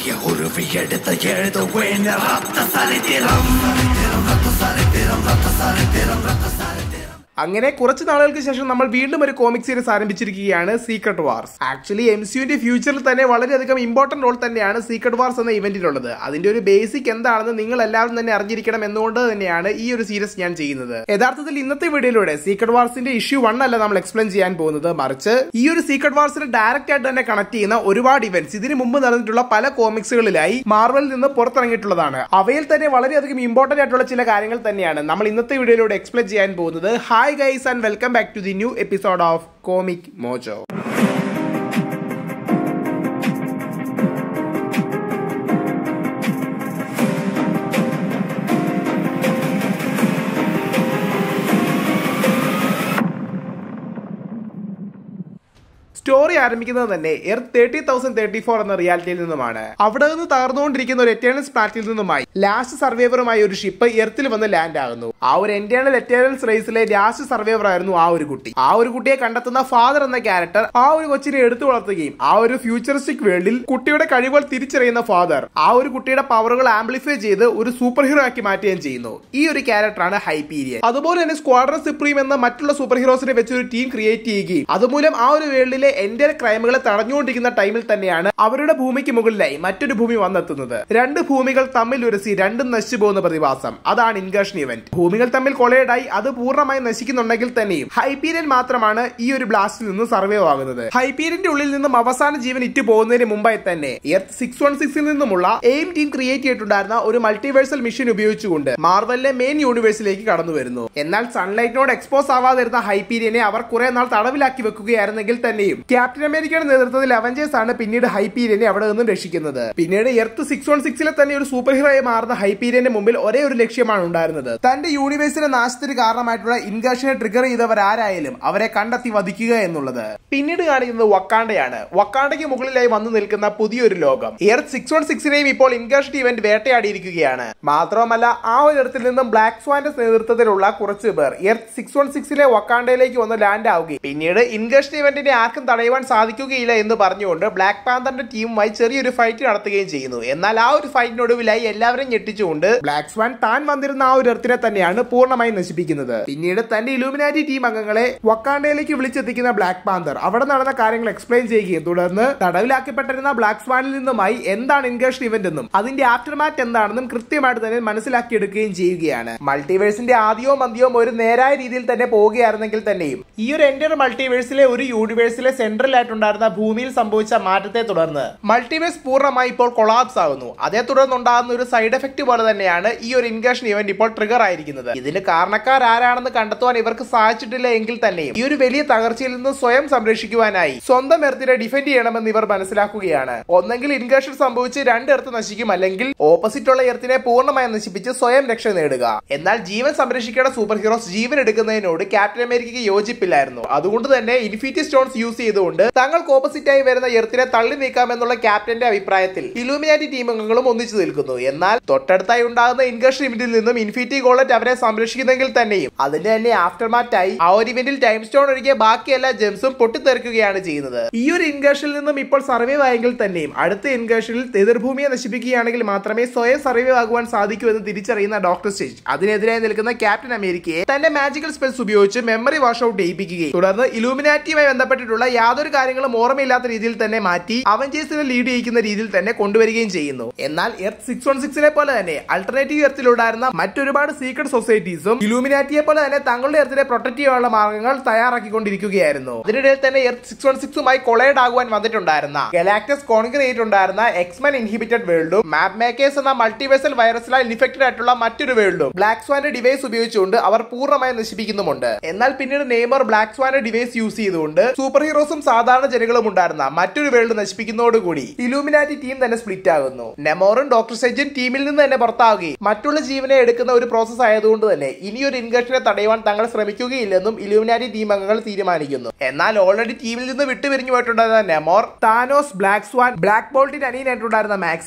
പുതിയ ഉരുവിയെടുത്ത് എഴുതുവേന റത്ത സരിത്തിരം സരിത്തിരം റത്ത സരിത്തിരം റത്ത സരിത്തിരം റത്ത സരിത്തിരം അങ്ങനെ കുറച്ച് നാളുകൾക്ക് ശേഷം നമ്മൾ വീണ്ടും ഒരു കോമിക് സീരീസ് ആരംഭിച്ചിരിക്കുകയാണ് സീക്രട്ട് വാർസ് ആക്ച്വലി എം സിയുടെ ഫ്യൂച്ചറിൽ തന്നെ വളരെയധികം ഇമ്പോർട്ടന്റ് റോൾ തന്നെയാണ് സീക്രട്ട് വാർസ് എന്ന ഇവന്റിലുള്ളത് അതിന്റെ ഒരു ബേസിക് എന്താണെന്ന് നിങ്ങൾ എല്ലാവരും തന്നെ അറിഞ്ഞിരിക്കണം എന്നുകൊണ്ട് തന്നെയാണ് ഈ ഒരു സീരീസ് ഞാൻ ചെയ്യുന്നത് യഥാർത്ഥത്തിൽ ഇന്നത്തെ വീഡിയോയിലൂടെ സീക്രട്ട് വാർസിന്റെ ഇഷ്യൂ വൺ അല്ല നമ്മൾ എക്സ്പ്ലെയിൻ ചെയ്യാൻ പോകുന്നത് മറിച്ച് ഈ ഒരു സീക്രട്ട് വാർസിനെ ഡയറക്റ്റ് ആയിട്ട് തന്നെ കണക്ട് ചെയ്യുന്ന ഒരുപാട് ഇവന്റ്സ് ഇതിന് മുമ്പ് നടന്നിട്ടുള്ള പല കോമിക്സുകളിലായി മാർവലിൽ നിന്ന് പുറത്തിറങ്ങിയിട്ടുള്ളതാണ് അവയിൽ തന്നെ വളരെയധികം ഇമ്പോർട്ടന്റ് ആയിട്ടുള്ള ചില കാര്യങ്ങൾ തന്നെയാണ് നമ്മൾ ഇന്നത്തെ വീഡിയോയിലൂടെ എക്സ്പ്ലെയിൻ ചെയ്യാൻ പോകുന്നത് hi guys and welcome back to the new episode of comic mojo story ആരംഭിക്കുന്നത് തന്നെ earth thirty thousand thirty four എന്ന റിയാലിറ്റിയിൽ നിന്നുമാണ് അവിടെ നിന്ന് തകർന്നുകൊണ്ടിരിക്കുന്ന ഒരു എറ്റേണൽസ് പ്ലാറ്റിൽ നിന്നുമായി ലാസ്റ്റ് സർവൈവറുമായി ഒരു ഷിപ്പ് എർത്തിൽ വന്ന് ലാൻഡ് ആകുന്നു ആ ഒരു എന്റേണൽ എറ്റേണൽസ് റേസിലെ ലാസ്റ്റ് സർവൈവർ ആയിരുന്നു ആ ഒരു കുട്ടി ആ ഒരു കുട്ടിയെ കണ്ടെത്തുന്ന ഫാദർ എന്ന ക്യാരക്ടർ ആ ഒരു കൊച്ചിനെ എടുത്തു വളർത്തുകയും ആ ഒരു ഫ്യൂച്ചറിസ്റ്റിക് വേൾഡിൽ കുട്ടിയുടെ കഴിവുകൾ തിരിച്ചറിയുന്ന ഫാദർ ആ ഒരു കുട്ടിയുടെ പവറുകൾ ആംപ്ലിഫൈ ചെയ്ത് ഒരു സൂപ്പർ ഹീറോ ആക്കി മാറ്റുകയും ചെയ്യുന്നു ഈ ഒരു ക്യാരക്ടറാണ് ഹൈപീരിയൻ അതുപോലെ തന്നെ സ്ക്വാഡ്രൺ സുപ്രീം എന്ന മറ്റുള്ള സൂപ്പർ ഹീറോസിനെ വെച്ച് ഒരു ടീം ക്രിയേറ്റ് ചെയ്യുകയും അതുമൂലം ആ ഒരു വേൾഡിലെ എന്റെ ക്രൈമുകളെ തടഞ്ഞുകൊണ്ടിരിക്കുന്ന ടൈമിൽ തന്നെയാണ് അവരുടെ ഭൂമിക്ക് മുകളിലായി മറ്റൊരു ഭൂമി വന്നെത്തുന്നത് രണ്ട് ഭൂമികൾ തമ്മിൽ ഉരസി രണ്ടും നശിച്ചു പോകുന്ന പ്രതിഭാസം അതാണ് ഇൻഗേഷൻ ഇവന്റ് ഭൂമികൾ തമ്മിൽ കൊളൈഡായി അത് പൂർണ്ണമായി നശിക്കുന്നുണ്ടെങ്കിൽ തന്നെയും ഹൈപീരിയൻ മാത്രമാണ് ഈ ഒരു ബ്ലാസ്റ്റിൽ നിന്ന് സർവൈവ് ആകുന്നത് ഹൈപീരിയന്റെ ഉള്ളിൽ നിന്നും അവസാന ജീവൻ ഇറ്റ് പോകുന്നതിന് മുമ്പായി തന്നെ എർത്ത് സിക്സ് വൺ സിക്സിൽ നിന്നുമുള്ള എയിം ടീം ക്രിയേറ്റ് ചെയ്തിട്ടുണ്ടായിരുന്ന ഒരു മൾട്ടിവേഴ്സൽ മിഷൻ ഉപയോഗിച്ചുകൊണ്ട് മാർവലിലെ മെയിൻ യൂണിവേഴ്സിലേക്ക് കടന്നു വരുന്നു എന്നാൽ സൺലൈറ്റിനോട് എക്സ്പോസ് ആവാതിരുന്ന ഹൈപീരിയനെ അവർ കുറെ നാൾ തടവിലാക്കി വെക്കുകയായിരുന്നെങ്കിൽ തന്നെയും ക്യാപ്റ്റൻ അമേരിക്കയുടെ നേതൃത്വത്തിൽ അവഞ്ചേഴ്സ് ആണ് പിന്നീട് ഹൈപീരിയനെ അവിടെ നിന്നും രക്ഷിക്കുന്നത് പിന്നീട് എർത്ത് സിക്സ് വൺ സിക്സിലെ തന്നെ ഒരു സൂപ്പർ ഹീറോയെ മാറുന്ന ഹൈപീരിയന്റെ മുമ്പിൽ ഒരേ ഒരു ലക്ഷ്യമാണ് ഉണ്ടായിരുന്നത് തന്റെ യൂണിവേഴ്സിന്റെ നാശത്തിന് കാരണമായിട്ടുള്ള ഇൻഗേഷനെ ട്രിഗർ ചെയ്തവർ ആരായാലും അവരെ കണ്ടെത്തി വധിക്കുക എന്നുള്ളത് പിന്നീട് കാണിക്കുന്നത് വക്കാണ്ടയാണ് വക്കാണ്ടയ്ക്ക് മുകളിലായി വന്നു നിൽക്കുന്ന പുതിയൊരു ലോകം എർത്ത് സിക്സ് വൺ സിക്സിനെയും ഇപ്പോൾ ഇൻഗേഷൻ ഇവന്റ് വേട്ടയാടിയിരിക്കുകയാണ് മാത്രമല്ല ആ ഒരു ഇടത്തിൽ നിന്നും ബ്ലാക്ക് സ്വാന്റെ നേതൃത്വത്തിലുള്ള കുറച്ച് പേർ എർത്ത് സിക്സ് വൺ സിക്സിലെ വക്കാണ്ടയിലേക്ക് വന്ന് ലാൻഡ് ആവുകയും പിന്നീട് ഇൻഗേഷൻ ഇവന്റിനെ ആർക്കും തടയുവാൻ സാധിക്കുകയില്ല എന്ന് പറഞ്ഞുകൊണ്ട് ബ്ലാക്ക് പാന്തറിന്റെ ടീമുമായി ചെറിയൊരു ഫൈറ്റ് നടത്തുകയും ചെയ്യുന്നു എന്നാൽ ആ ഒരു ഫൈറ്റിനൊടുവിലായി എല്ലാവരും ഞെട്ടിച്ചുകൊണ്ട് ബ്ലാക്ക് സ്വാൻ താൻ വന്നിരുന്ന ആ ഒരു എർത്തിനെ തന്നെയാണ് പൂർണ്ണമായി നശിപ്പിക്കുന്നത് പിന്നീട് തന്റെ ഇലൂമിനാറ്റി ടീം അംഗങ്ങളെ വക്കാണ്ടയിലേക്ക് വിളിച്ചെത്തിക്കുന്ന ബ്ലാക്ക് പാന്തർ അവിടെ നടന്ന കാര്യങ്ങൾ എക്സ്പ്ലെയിൻ ചെയ്യുകയും തുടർന്ന് തടവിലാക്കപ്പെട്ടിരുന്ന ബ്ലാക്ക് സ്വാനിൽ നിന്നുമായി എന്താണ് ഇൻഗേഷൻ ഇവന്റ് എന്നും അതിന്റെ ആഫ്റ്റർ മാറ്റ് എന്താണെന്നും കൃത്യമായിട്ട് തന്നെ മനസ്സിലാക്കിയെടുക്കുകയും ചെയ്യുകയാണ് മൾട്ടിവേഴ്സിന്റെ ആദ്യവും അന്ത്യവും ഒരു നേരായ രീതിയിൽ തന്നെ പോവുകയായിരുന്നെങ്കിൽ തന്നെയും ഈ ഒരു എൻ്റെ മൾട്ടിവേഴ്സിലെ ഒരു യൂണിവേഴ്സിലെ സെൻട്രൽ ആയിട്ടുണ്ടായിരുന്ന ഭൂമിയിൽ സംഭവിച്ച മാറ്റത്തെ തുടർന്ന് മൾട്ടിവേഴ്സ് പൂർണ്ണമായി ഇപ്പോൾ കൊളാപ്സ് ആകുന്നു അതേ തുടർന്നുണ്ടാകുന്ന ഒരു സൈഡ് എഫക്ട് പോലെ തന്നെയാണ് ഈ ഒരു ഇൻഗേഷൻ ഇവന്റ് ഇപ്പോൾ ട്രിഗർ ആയിരിക്കുന്നത് ഇതിന് കാരണക്കാർ ആരാണെന്ന് കണ്ടെത്തുവാൻ ഇവർക്ക് സാധിച്ചിട്ടില്ല എങ്കിൽ തന്നെയും ഈ ഒരു വലിയ തകർച്ചയിൽ നിന്ന് സ്വയം സംരക്ഷിക്കുവാനായി സ്വന്തം എർത്തിനെ ഡിഫെൻഡ് ചെയ്യണമെന്ന് ഇവർ മനസ്സിലാക്കുകയാണ് ഒന്നെങ്കിൽ ഇൻഗേഷൻ സംഭവിച്ച് രണ്ട് എർത്ത് നശിക്കും അല്ലെങ്കിൽ ഓപ്പോസിറ്റ് ഉള്ള എർത്തിനെ പൂർണ്ണമായി നശിപ്പിച്ച് സ്വയം രക്ഷ നേടുക എന്നാൽ ജീവൻ സംരക്ഷിക്കേണ്ട സൂപ്പർ ഹീറോസ് ജീവൻ എടുക്കുന്നതിനോട് ക്യാപ്റ്റൻ അമേരിക്കയ്ക്ക് യോജിപ്പില്ലായിരുന്നു അതുകൊണ്ട് തന്നെ ഇൻഫിനിറ്റി സ്റ്റോൺസ് യൂസ് ചെയ്തുകൊണ്ട് തങ്ങൾക്ക് ഓപ്പോസിറ്റ് ആയി വരുന്ന എർത്തിനെ തള്ളി നീക്കാമെന്നുള്ള ക്യാപ്റ്റന്റെ അഭിപ്രായത്തിൽ ഇലൂമിനാറ്റി ടീം അംഗങ്ങളും ഒന്നിച്ചു നിൽക്കുന്നു എന്നാൽ തൊട്ടടുത്തായി ഉണ്ടാകുന്ന ഇൻഗേഷൻ ഇവന്റിൽ നിന്നും ഇൻഫിനിറ്റി ഗോളറ്റ് അവരെ സംരക്ഷിക്കുന്നെങ്കിൽ തന്നെയും അതിന്റെ തന്നെ ആഫ്റ്റർ മാറ്റായി ആ ഒരു ഇവന്റിൽ ടൈം സ്റ്റോൺ ഒഴികെ ബാക്കി എല്ലാ ജെംസും പൊട്ടിത്തെറിക്കുകയാണ് ചെയ്യുന്നത് ഈ ഒരു ഇൻഗേഷനിൽ നിന്നും ഇപ്പോൾ സർവൈവ് ആയെങ്കിൽ തന്നെയും അടുത്ത ഇൻഗേഷനിൽ എതിർഭൂമിയെ നശിപ്പിക്കുകയാണെങ്കിൽ മാത്രമേ സ്വയം സർവൈവ് ആകുവാൻ സാധിക്കൂ എന്ന് തിരിച്ചറിയുന്ന ഡോക്ടർ സ്റ്റേജ് അതിനെതിരായി നിൽക്കുന്ന ക്യാപ്റ്റൻ അമേരിക്കയെ തന്റെ മാജിക്കൽ സ്പെൽസ് ഉപയോഗിച്ച് മെമ്മറി വാഷ് ഔട്ട് ചെയ്യിപ്പിക്കുകയും തുടർന്ന് ഇലൂമിനാറ്റിയുമായി ബന്ധപ്പെട്ടിട്ടുള്ള യാതൊരു കാര്യങ്ങളും ഓർമ്മയില്ലാത്ത രീതിയിൽ തന്നെ മാറ്റി അവഞ്ചേഴ്സിനെ ലീഡ് ചെയ്യിക്കുന്ന രീതിയിൽ തന്നെ കൊണ്ടുവരികയും ചെയ്യുന്നു എന്നാൽ എർത്ത് സിക്സ് വൺ സിക്സിനെ പോലെ തന്നെ അൾട്ടർനേറ്റീവ് എർത്തിലുണ്ടായിരുന്ന മറ്റൊരുപാട് സീക്രട്ട് സൊസൈറ്റീസും ഇലൂമിനാറ്റിയെ പോലെ തന്നെ തങ്ങളുടെ എർത്തിനെ പ്രൊട്ടക്ട് ചെയ്യാനുള്ള മാർഗങ്ങൾ തയ്യാറാക്കിക്കൊണ്ടിരിക്കുകയായിരുന്നു അതിനിടയിൽ തന്നെ എർത്ത് സിക്സ് വൺ സിക്സുമായി കൊളൈഡ് ആകുവാൻ വന്നിട്ടുണ്ടായിരുന്ന ഗലാക്ടസ് കോൺകർ ചെയ്തിട്ടുണ്ടായിരുന്ന എക്സ്മെൻ ഇൻഹിബിറ്റഡ് വേൾഡും മാപ്പ് മേക്കേഴ്സ് എന്ന മൾട്ടിവേഴ്സൽ വൈറസിലാൽ ഇൻഫെക്റ്റഡ് ആയിട്ടുള്ള മറ്റൊരു വേൾഡും ബ്ലാക്ക് സ്വാന്റെ ഡിവൈസ് ഉപയോഗിച്ചുകൊണ്ട് അവർ പൂർണ്ണമായി നശിപ്പിക്കുന്നുമുണ്ട് എന്നാൽ പിന്നീട് നെയ്മർ ബ്ലാക്ക് സ്വാന്റെ ഡിവൈസ് യൂസ് ചെയ്തുകൊണ്ട് സൂപ്പർ ഹീറോസും സാധാരണ ജനങ്ങളും ഉണ്ടായിരുന്ന മറ്റൊരു വേൾഡ് നശിപ്പിക്കുന്നതോടുകൂടി ഇലൂമിനാറ്റി ടീം തന്നെ സ്പ്ലിറ്റ് ആകുന്നു നെമോറും ഡോക്ടർ സെജൻ ടീമിൽ നിന്ന് തന്നെ പുറത്താവുകയും മറ്റുള്ള ജീവനെ എടുക്കുന്ന ഒരു പ്രോസസ് ആയതുകൊണ്ട് തന്നെ ഇനിയൊരു ഇൻഗേഷനെ തടയുവാൻ തങ്ങൾ ശ്രമിക്കുകയില്ലെന്നും ഇലൂമിനാറ്റി ടീം അംഗങ്ങൾ തീരുമാനിക്കുന്നു എന്നാൽ ഓൾറെഡി ടീമിൽ നിന്ന് വിട്ടുപിരിഞ്ഞു പോയിട്ടുണ്ടായിരുന്ന Namor Thanos black swan black ബോൾട്ടിന്റെ അനിയനായിട്ടുണ്ടായിരുന്ന Maximus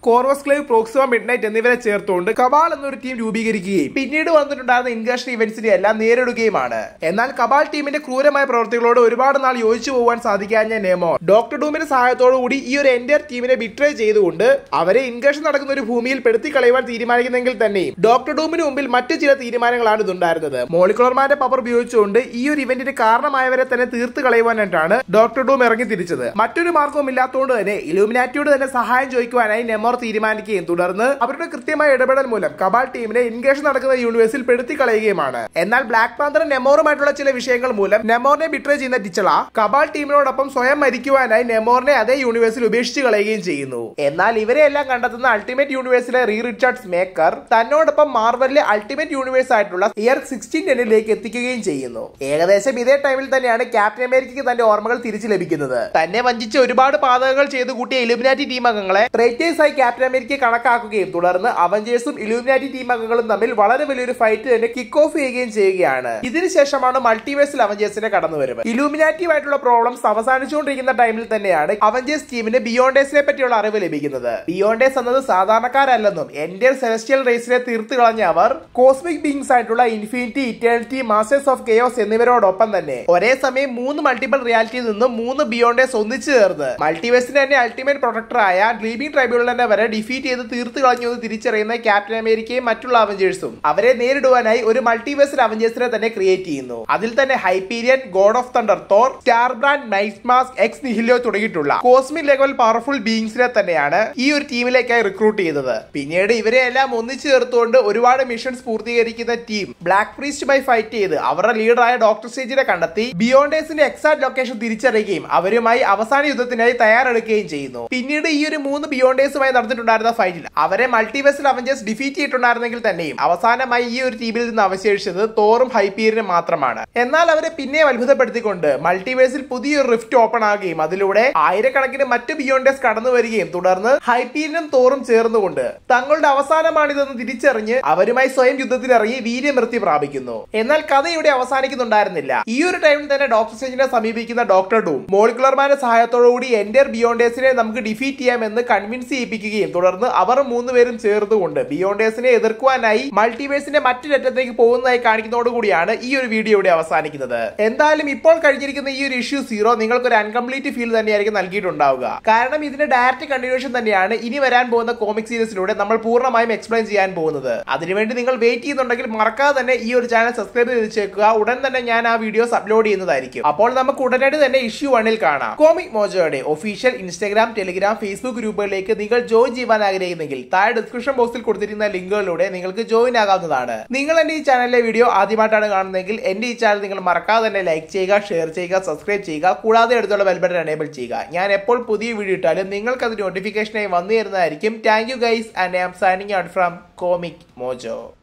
Corvus Glaive Proxima midnight എന്നിവരെ ചേർത്തുകൊണ്ട് കബാൾ എന്നൊരു ടീം രൂപീകരിക്കുകയും പിന്നീട് വന്നിട്ടുണ്ടായിരുന്ന ഇൻകാഷൻ ഇവന്റ്സിനെ എല്ലാം നേരിടുകയുമാണ് എന്നാൽ കബാൾ ടീമിന്റെ ക്രൂരമായ പ്രവർത്തികളോട് ഒരുപാട് നാൾ യോജിച്ചു പോകാൻ സാധിക്കാഞ്ഞ നെമോ ഡോക്ടർ ഡൂമിന്റെ സഹായത്തോടു കൂടി ഈ ഒരു എൻറ്റയർ ടീമിനെ ബിട്രേ ചെയ്തുകൊണ്ട് അവരെ ഇൻകാഷൻ നടക്കുന്ന ഒരു ഭൂമിയിൽ പെടുത്തി കളയുവാൻ തീരുമാനിക്കുന്നെങ്കിൽ തന്നെയും ഡോക്ടർ ഡൂമിന് മുമ്പിൽ മറ്റു ചില തീരുമാനങ്ങളാണ് ഇതുണ്ടായിരുന്നത് മോളിക്കുലർമാരുടെ പവർ ഉപയോഗിച്ചുകൊണ്ട് ഈ ഒരു ഇവന്റിന് കാരണമായവരെ തന്നെ തീർത്ത് കളയുവാനായിട്ടാണ് ഡോക്ടർ ഡൂം ഇറങ്ങി തിരിച്ചത് മറ്റൊരു മാർഗവും ഇല്ലാത്തതുകൊണ്ട് തന്നെ ഇലൂമിനാറ്റിയോട് തന്നെ സഹായം ചോദിക്കുവാനായി നെമോർ തീരുമാനിക്കുകയും തുടർന്ന് അവരുടെ കൃത്യമായ ഇടപെടൽ മൂലം കബാൾ ടീമിനെ ഇൻഗേഷൻ നടക്കുന്ന യൂണിവേഴ്സിൽ പെടുത്തി കളയുകയുമാണ് എന്നാൽ ബ്ലാക്ക് പാന്തർ നെമോറുമായിട്ടുള്ള ചില വിഷയങ്ങൾ മൂലം നെമോറിനെ ബിട്രേ ചെയ്യുന്ന ടിച്ചള കബാൾ ടീമിനോടൊപ്പം സ്വയം മരിക്കുവാനായി നെമോറിനെ അതേ യൂണിവേഴ്സിൽ ഉപേക്ഷിച്ച് കളയുകയും ചെയ്യുന്നു എന്നാൽ ഇവരെ എല്ലാം കണ്ടെത്തുന്ന അൾട്ടിമേറ്റ് യൂണിവേഴ്സിലെ റീ റിച്ചാർഡ്സ് മേക്കർ തന്നോടൊപ്പം മാർവലിലെ അൾട്ടിമേറ്റ് യൂണിവേഴ്സ് ആയിട്ടുള്ള ഇയർ സിക്സ്റ്റീൻ ടെന്നിലേക്ക് എത്തിക്കുകയും ചെയ്യുന്നു ഏകദേശം ഇതേ ടൈമിൽ തന്നെയാണ് ക്യാപ്റ്റൻ അമേരിക്കയ്ക്ക് തന്റെ ഓർമ്മകൾ തിരിച്ചു ലഭിക്കുന്നത് തന്നെ വഞ്ചിച്ച് ഒരുപാട് പാതകങ്ങൾ ചെയ്തു കൂട്ടിയ ഇലുമിനാറ്റി ടീം അംഗങ്ങളെ ട്രേറ്റേഴ്സ് ആയി ക്യാപ്റ്റൻ അമേരിക്കയെ കണക്കാക്കുകയും തുടർന്ന് അവഞ്ചേഴ്സും ഇലുമിനാറ്റി ടീം അംഗങ്ങളും തമ്മിൽ വളരെ വലിയൊരു ഫൈറ്റ് തന്നെ കിക്ക് ഓഫ് ചെയ്യുകയും ചെയ്യുകയാണ് ഇതിനുശേഷമാണ് മൾട്ടിവേഴ്സിൽ അവഞ്ചേഴ്സിന്റെ കടന്നുവരവ് ഇലുമിനാറ്റീവായിട്ടുള്ള പ്രോബ്ലംസ് അവസാനിച്ചുകൊണ്ടിരിക്കുന്ന ടൈമിൽ തന്നെയാണ് അവഞ്ചേഴ്സ് ടീമിന് ബിയോണ്ടേഴ്സിനെ പറ്റിയുള്ള അറിവ് ലഭിക്കുന്നത് ബിയോണ്ടേഴ്സ് എന്നത് സാധാരണക്കാരല്ലെന്നും എന്റെ സെലസ്റ്റിയൽ റേസിനെ തീർത്ത് കളഞ്ഞ അവർ കോസ്മിക് ബീങ്സ് ആയിട്ടുള്ള infinity eternity masters of chaos എന്നിവരോടൊപ്പം തന്നെ ഒരേ സമയം മൂന്ന് മൾട്ടിപ്പിൾ റിയാലിറ്റിയിൽ നിന്നും മൂന്ന് ബിയോണ്ടേഴ്സ് ഒന്നിച്ചു ചേർന്ന് മൾട്ടിവേഴ്സിന്റെ തന്നെ അൾട്ടിമേറ്റ് പ്രൊട്ടക്ടറായ ഡ്രീമിംഗ് ട്രൈബ്യൂണലിനെ വരെ ഡിഫീറ്റ് ചെയ്ത് തീർത്ത് കളഞ്ഞു എന്ന് തിരിച്ചറിയുന്ന ക്യാപ്റ്റൻ അമേരിക്കയും മറ്റുള്ള അവഞ്ചേഴ്സും അവരെ നേരിടുവാനായി ഒരു മൾട്ടിവേഴ്സിൽ അവഞ്ചേഴ്സിനെ തന്നെ ക്രിയേറ്റ് ചെയ്യുന്നു അതിൽ തന്നെ Hyperion god of thunder Thor star brand night mask ex nihilo തുടങ്ങിയിട്ടുള്ള കോസ്മിക് ലെവൽ പവർഫുൾ ബീങ്സിനെ തന്നെയാണ് ഈ ഒരു ടീമിലേക്കായി റിക്രൂട്ട് ചെയ്തത് പിന്നീട് ഇവരെ എല്ലാം ഒന്നിച്ചു ചേർത്തുകൊണ്ട് ഒരുപാട് മിഷൻസ് പൂർത്തീകരിക്കുന്ന ടീം ബ്ലാക്ക് പ്രീസ്റ്റുമായി ഫൈറ്റ് ചെയ്ത് അവരുടെ ലീഡറായ ഡോക്ടർ സ്റ്റേജിനെ കണ്ടെത്തി ബിയോണ്ടേഴ്സിന്റെ എക്സാക്ട് ലൊക്കേഷൻ തിരിച്ചറിയുകയും അവരുമായി അവസാന യുദ്ധത്തിനായി തയ്യാറെടുക്കുകയും ചെയ്യുന്നു പിന്നീട് ഈ ഒരു മൂന്ന് ബിയോണ്ടേഴ്സുമായി നടന്നിട്ടുണ്ടായിരുന്ന ഫൈറ്റിൽ അവരെ മൾട്ടിവേഴ്സൽ അവഞ്ചേഴ്സ് ഡിഫീറ്റ് ചെയ്തിട്ടുണ്ടായിരുന്നെങ്കിൽ തന്നെയും അവസാനമായി ഈ ഒരു ടീമിൽ നിന്ന് അവശേഷിച്ചത് തോറും ഹൈപ്പീരിനും മാത്രമാണ് എന്നാൽ അവരെ പിന്നെയും അത്ഭുതപ്പെടുത്തിക്കൊണ്ട് മൾട്ടിവേഴ്സിൽ പുതിയൊരു റിഫ്റ്റ് ഓപ്പൺ ആകുകയും അതിലൂടെ ആയിരക്കണക്കിന് മറ്റ് ബിയോണ്ടേഴ്സ് കടന്നു വരികയും തുടർന്ന് ഹൈപ്പീരിനും തോറും ചേർന്നുകൊണ്ട് തങ്ങളുടെ അവസാനമാണിതെന്ന് തിരിച്ചറിഞ്ഞ് അവരുമായി സ്വയം യുദ്ധത്തിനിറങ്ങി വീര്യമൃത്യു പ്രാപിക്കുന്നു എന്നാൽ കഥ ഇവിടെ അവസാനിക്കുന്നുണ്ടായിരുന്നില്ല ഈ ഒരു ടൈമിൽ തന്നെ ഡോക്ടർ സ്റ്റേജിനെ സമീപിക്കുന്ന ഡോക്ടർ ഡൂം മോളിക്കുലർമാരുടെ സഹായത്തോടുകൂടി എൻഡർ ബിയോണ്ടേഴ്സിനെ നമുക്ക് ഡിഫീറ്റ് ചെയ്യാമെന്ന് കൺവിൻസ് ചെയ്യിപ്പിക്കുകയും തുടർന്ന് അവർ മൂന്നുപേരും ചേർന്നുകൊണ്ട് ബിയോണ്ടേഴ്സിനെ എതിർക്കുവാനായി മൾട്ടിവേഴ്സിന്റെ മറ്റൊരറ്റത്തേക്ക് പോകുന്നതായി കാണിക്കുന്നതോടുകൂടിയാണ് ഈ ഒരു വീഡിയോ ഇവിടെ അവസാനിക്കുന്നത് എന്തായാലും ഇപ്പോൾ കഴിഞ്ഞിരിക്കുന്ന ഈ ഒരു ഇഷ്യൂ സീറോ നിങ്ങൾക്ക് ഒരു അൺകംപ്ലീറ്റ് ഫീൽ തന്നെയായിരിക്കും നൽകിയിട്ടുണ്ടാവുക കാരണം ഇതിന്റെ ഡയറക്റ്റ് കണ്ടിന്യൂഷൻ തന്നെയാണ് ഇനി വരാൻ പോകുന്ന കോമിക് സീരീസിലൂടെ നമ്മൾ പൂർണ്ണമായും എക്സ്പ്ലെയിൻ ചെയ്യാൻ പോകുന്നത് അതിനുവേണ്ടി നിങ്ങൾ വെയിറ്റ് ചെയ്യുന്നുണ്ടെങ്കിൽ മറക്കാതെ തന്നെ ഈ ഒരു ചാനൽ സബ്സ്ക്രൈബ് ചെയ്ത് വെച്ചേക്കുക ഉടൻ തന്നെ ഞാൻ ആ വീഡിയോസ് അപ്ലോഡ് ചെയ്യുന്നതായിരിക്കും അപ്പോൾ നമുക്ക് ഉടനടി തന്നെ ഇഷ്യൂ വണ്ണിൽ കാണാം കോമിക് മോജോയുടെ ഒഫീഷ്യൽ ഇൻസ്റ്റാഗ്രാം ടെലിഗ്രാം ഫേസ്ബുക്ക് ഗ്രൂപ്പുകളിലേക്ക് നിങ്ങൾ ജോയിൻ ചെയ്യാൻ ആഗ്രഹിക്കുന്നെങ്കിൽ താഴെ ഡിസ്ക്രിപ്ഷൻ ബോക്സിൽ കൊടുത്തിരിക്കുന്ന ലിങ്കുകളിലൂടെ നിങ്ങൾക്ക് ജോയിൻ ആകാവുന്നതാണ് നിങ്ങൾ എന്റെ ഈ ചാനലിലെ വീഡിയോ ആദ്യമായിട്ടാണ് കാണുന്നതെങ്കിൽ എന്റെ ഈ ചാനൽ നിങ്ങൾ മറക്കാതെ തന്നെ ലൈക്ക് ചെയ്യുക ഷെയർ ചെയ്യുക സബ്സ്ക്രൈബ് ചെയ്യുക കൂടാതെ അടുത്തുള്ള ബെൽ ബട്ടൺ എനേബിൾ ചെയ്യുക ഞാൻ എപ്പോൾ പുതിയ വീഡിയോ ഇട്ടാലും നിങ്ങൾക്ക് അത് നോട്ടിഫിക്കേഷനായി വന്നു തരുന്നതായിരിക്കും thank you guys and I am signing out from comic mojo